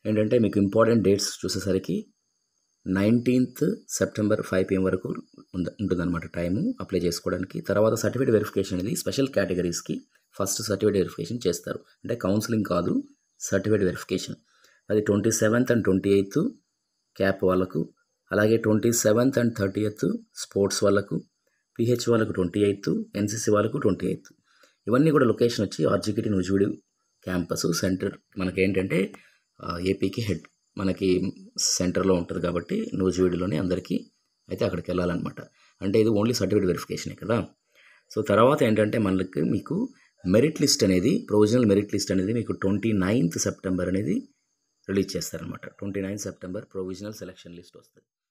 ఏంటంటే మీకు important dates చూసేసరికి నైన్టీన్త్ సెప్టెంబర్ ఫైవ్ పిఎం వరకు ఉంద ఉంటుందన్నమాట టైము అప్లై చేసుకోవడానికి తర్వాత సర్టిఫికేట్ వెరిఫికేషన్ అనేది స్పెషల్ కేటగిరీస్కి ఫస్ట్ సర్టిఫికేట్ వెరిఫికేషన్ చేస్తారు అంటే కౌన్సిలింగ్ కాదు సర్టిఫికేట్ వెరిఫికేషన్ అది twenty seventh and twenty eighth CAP వాళ్ళకు అలాగే twenty seventh and thirty eighth sports వాళ్ళకు పిహెచ్ వాళ్ళకు ట్వంటీ ఎయిత్ ఎన్సీసీ వాళ్ళకు ట్వంటీ ఎయిత్ ఇవన్నీ కూడా లొకేషన్ వచ్చి ఆర్జికిటి నుజుడి క్యాంపస్ సెంటర్ మనకి ఏంటంటే ఏపీకి హెడ్ మనకి సెంటర్లో ఉంటుంది కాబట్టి నూజివీడులోనే అందరికీ అయితే అక్కడికి వెళ్ళాలన్నమాట అంటే ఇది ఓన్లీ సర్టిఫికేట్ వెరిఫికేషనే కదా సో తర్వాత ఏంటంటే మనకి మీకు మెరిట్ లిస్ట్ అనేది ప్రొవిజనల్ మెరిట్ లిస్ట్ అనేది మీకు ట్వంటీ నైన్త్ సెప్టెంబర్ అనేది రిలీజ్ చేస్తారనమాట twenty ninth September provisional selection list వస్తుంది